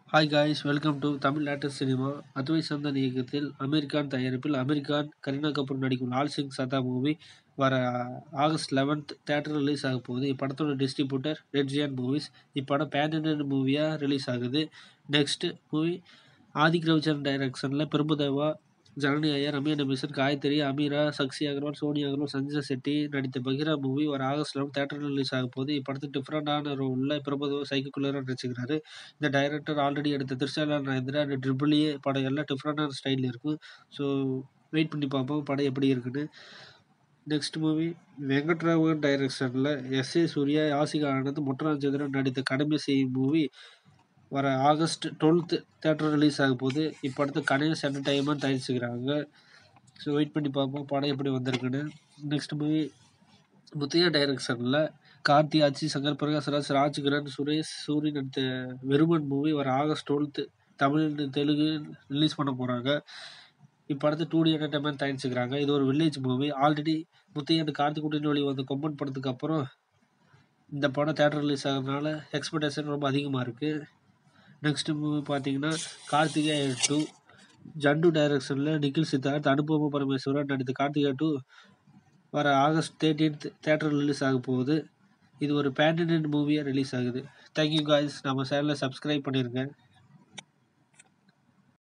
hi guys welcome to Tamil latest cinema Advait Chandan இயக்கத்தில் அமீர்கான் தயாரிப்பில் அமீர்கான் கரீனா கபூர் நடிக்கும் லால் சிங் சதா மூவி வர ஆகஸ்ட் லெவன்த் தேட்டர் ரிலீஸ் ஆக போகுது இப்படத்தோட டிஸ்ட்ரிபியூட்டர் ரெட் ஜியான் மூவிஸ் இப்படம் பேன் இண்டியன் மூவியாக ரிலீஸ் ஆகுது நெக்ஸ்ட் மூவி ஆதிக் ரவிச்சந்திரன் டைரக்ஷனில் பிரபுதேவா ஜனனி ஐயர் ரம்யா நபீசன் காயத்ரி அமீரா சக்சி அகர்வால் சோனி அகர்வால் சஞ்சய் செட்டி நடித்த பகிரா மூவி வர ஆகஸ்ட் லெவன் தேட்டர் ரிலீஸ் ஆக போகுது இப்படத்துக்கு டிஃப்ரெண்டான ரோலில் பிரபுதேவா சைக்கிள்குள்ளராக நடிச்சுக்கிறாரு இந்த டைரக்டர் ஆல்ரெடி எடுத்த திருச்சாலா நயந்திரா அந்த ட்ரிபிளியே படம் எல்லாம் டிஃப்ரெண்டான ஸ்டைலில் இருக்கும் ஸோ வெயிட் பண்ணி பார்ப்போம் படம் எப்படி இருக்குன்னு நெக்ஸ்ட் மூவி வெங்கட்ராமன் டைரக்ஷனில் எஸ் ஏ சூர்யா யாசிகா ஆனந்த் முட்டராஜேந்திரன் நடித்த கடமை செய்யும் மூவி வர ஆகஸ்ட் டுவெல்த்து தேட்டர் ரிலீஸ் ஆக போகுது இப்படத்து கணேஷ் என்டர்டைன்மெண்ட் தயாரிச்சுக்கிறாங்க ஸோ வெயிட் பண்ணி பார்ப்போம் படம் எப்படி வந்திருக்குன்னு நெக்ஸ்ட் மூவி முத்தையா டைரக்ஷனில் கார்த்தி ஆச்சி சங்கர் பிரகாஷ் ராஜ் ராஜ்கிரண் சுரேஷ் சூரி நடித்த வெறுமன் மூவி வர August twelfth Tamil Telugu release பண்ண போகிறாங்க இப்படத்தை டூ டி என்டர்டைன்மெண்ட் தயாரிச்சுக்கிறாங்க இது ஒரு village movie already Muthaiyan Karthik குட்டின் வழி வந்த கொம்பன் படத்துக்கு அப்புறம் இந்த படம் தேட்டர் ரிலீஸ் ஆகிறதுனால எக்ஸ்பெக்டேஷன் ரொம்ப அதிகமாக இருக்குது நெக்ஸ்ட் மூவி பார்த்தீங்கன்னா கார்த்திகேய டூ ஜண்டு டைரக்ஷனில் நிக்கில் சித்தார்த் அனுபவ பரமேஸ்வரன் நடித்த கார்த்திகா டூ வர ஆகஸ்ட் தேர்ட்டீன்த் தேட்டர் ரிலீஸ் ஆக போகுது இது ஒரு பேன் இண்டியன் மூவியாக ரிலீஸ் ஆகுது தேங்க்யூ காய்ஸ் நம்ம சேனலை சப்ஸ்கிரைப் பண்ணிடுங்க